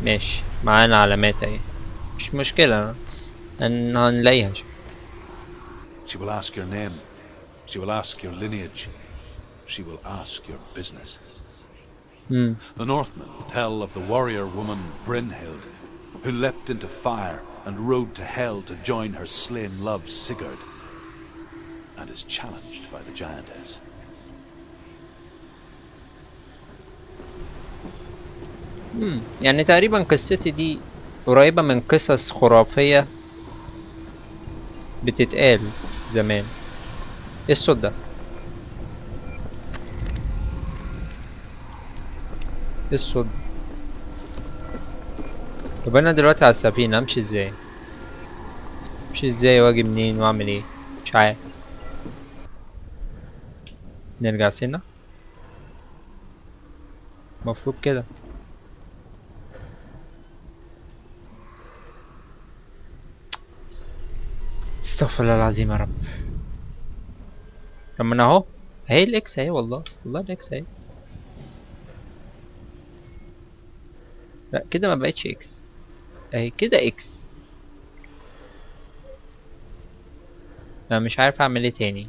ماشي معانا علامات اهي مش مشكلة ان هنلاقيها She will ask your name. She will ask your lineage. She will ask your business. امم The Northmen tell of the warrior woman Brynhild, who leapt into fire and rode to hell to join her slain love Sigurd, and is challenged by the giantess. امم يعني تقريبا قصتي دي قريبة من قصص خرافية بتتقال زمان ايه الصوت ده ايه الصوت ده طب انا دلوقتي على السفينة امشي ازاي امشي ازاي واجي منين واعمل ايه مش عارف نرجع سنة المفروض كده استغفر الله العظيم يا رب طب ما انا اهو اهي الاكس اهي والله والله الاكس اهي لا كده ما بقتش اكس اهي كده اكس انا مش عارف اعمل ايه تاني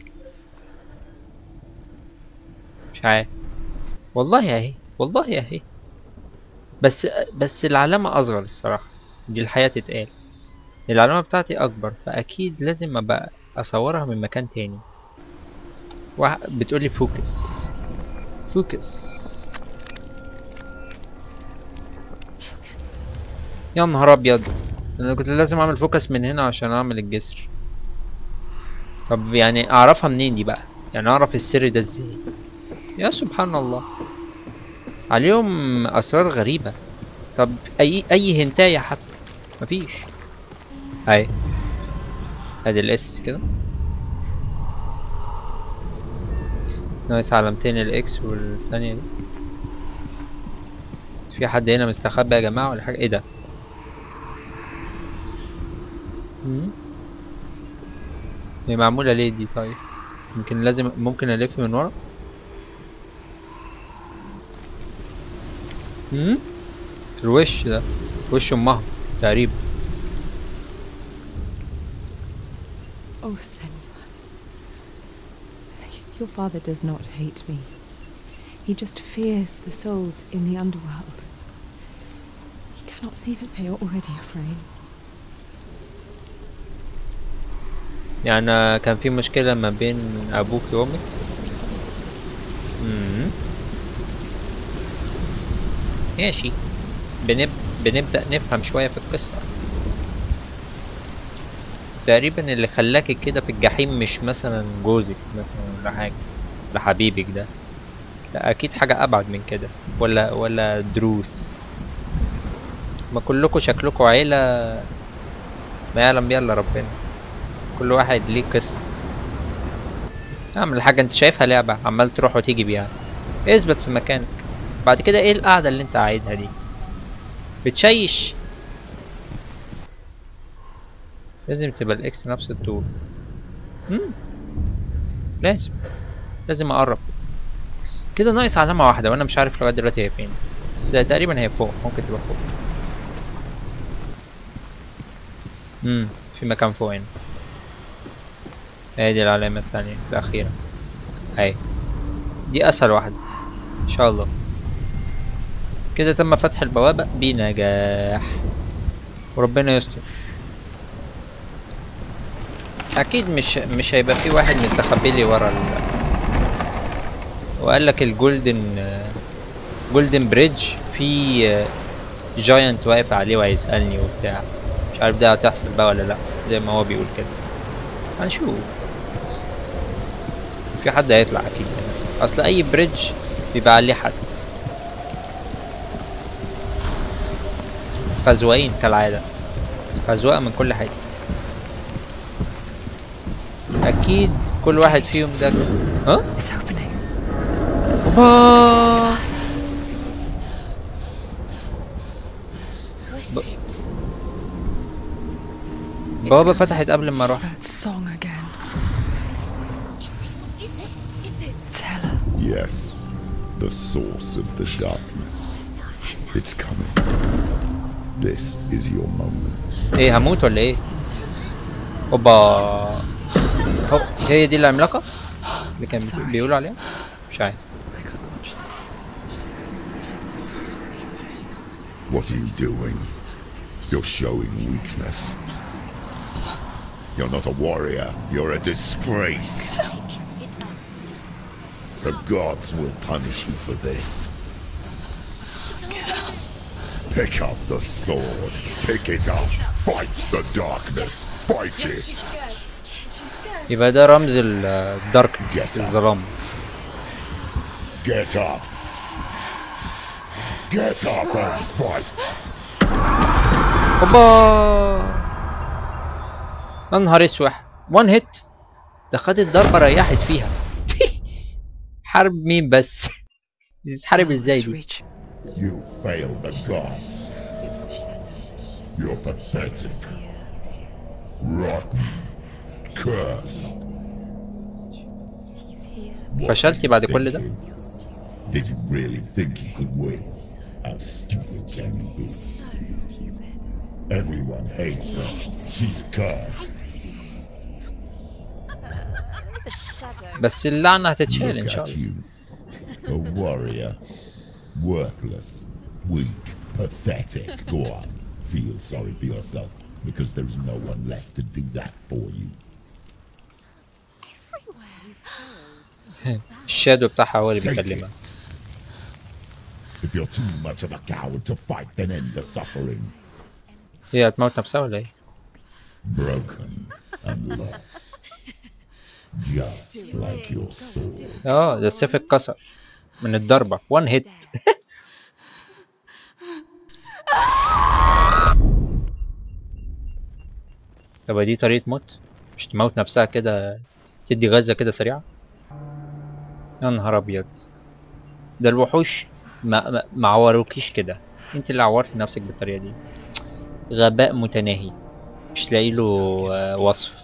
مش عارف والله اهي والله اهي بس بس العلامة اصغر الصراحة دي الحياة تتقال العلامة بتاعتي أكبر فأكيد لازم أبقى أصورها من مكان تاني واحد بتقولي فوكس فوكس يا نهار أبيض أنا كنت لازم أعمل فوكس من هنا عشان أعمل الجسر طب يعني أعرفها منين دي بقى يعني أعرف السر ده إزاي يا سبحان الله عليهم أسرار غريبة طب أي أي هنتاية حتى مفيش اهي ادي الاس كده ناقص علامتين الاكس والثانية دي في حد هنا مستخبي يا جماعة ولا حاجة ايه ده مم؟ هي معمولة ليه دي طيب يمكن لازم ممكن الف من ورا مم؟ الوش ده وش امها تقريبا Oh, Senua. Your father does not hate me. He just fears the souls in the underworld. He cannot see that they are already afraid. يعني كان في مشكلة ما بين أبوك وأمك مم. ماشي بنب... بنبدأ نفهم شوية في القصة تقريبا اللي خلاكي كده في الجحيم مش مثلا جوزك مثلا ولا حاجة ولا حبيبك ده لا أكيد حاجة أبعد من كده ولا ولا دروس ما كلكوا شكلكوا عيلة ما يعلم بيها إلا ربنا كل واحد ليه قصة اعمل حاجة انت شايفها لعبة عمال تروح وتيجي بيها اثبت في مكانك بعد كده ايه القعدة اللي انت عايزها دي بتشيش لازم تبقى الاكس نفس الطول مم. لازم لازم اقرب كده ناقص علامة واحدة وانا مش عارف لغاية دلوقتي هي فين بس تقريبا هي فوق ممكن تبقى فوق امم في مكان فوق هنا هي دي العلامة الثانية الأخيرة هاي دي أسهل واحدة إن شاء الله كده تم فتح البوابة بنجاح وربنا يستر أكيد مش مش هيبقى في واحد مستخبي لي ورا ال وقال لك الجولدن جولدن بريدج في جاينت واقف عليه وهيسألني وبتاع مش عارف ده هتحصل بقى ولا لا زي ما هو بيقول كده هنشوف في حد هيطلع اكيد هنا اصل اي بريدج بيبقى عليه حد خزوقين كالعادة خزوقة من كل حاجة اكيد كل واحد فيهم ده ها It's opening. اوبا Who is it? بوابة فتحت قبل ما اروح That song again. Is it? Is it? Is it? It's Hela. Yes, the source of the darkness. It's coming. This is your moment. ايه هموت ولا ايه اوبا هو هي دي العملاقة اللي كان Sorry. بيقولوا عليها مش عارف What are you doing? You're showing weakness. You're not a warrior. You're a disgrace. The gods will punish you for this. Pick up the sword. Pick it up. Fight the darkness. Fight it. يبقى ده رمز ال- الداركنس Get up. الظلام Get up. Get up and fight. اوبا يا نهار اسوح وان هيت ده خدت ضربة ريحت فيها حرب مين بس تحارب ازاي It's دي Rich. You failed the gods. You're pathetic. Rotten. Cursed. What فشلتي were you بعد كل ده؟ thinking? Did you really think you could win? How stupid can you be? Everyone hates her. She's cursed. The shadow. بس اللعنة هتتشال ان Look شاء at الله you. A warrior. Worthless. Weak. Pathetic. Go on. Feel sorry for yourself because there is no one left to do that for you. الشادو بتاعها هو اللي Take بيكلمها it. If you're too much of a coward to fight, then end the suffering. هي هتموت نفسها ولا ايه؟ Broken and lost. Just like your sword. اه ده السيف اتكسر من الضربة وان هيت طب دي طريقة موت مش تموت نفسها كده تدي غزة كده سريعة يا نهار ابيض ده الوحوش ما ما, ما عوروكيش كده انت اللي عورتي نفسك بالطريقة دي غباء متناهي مش لاقي له آه، وصف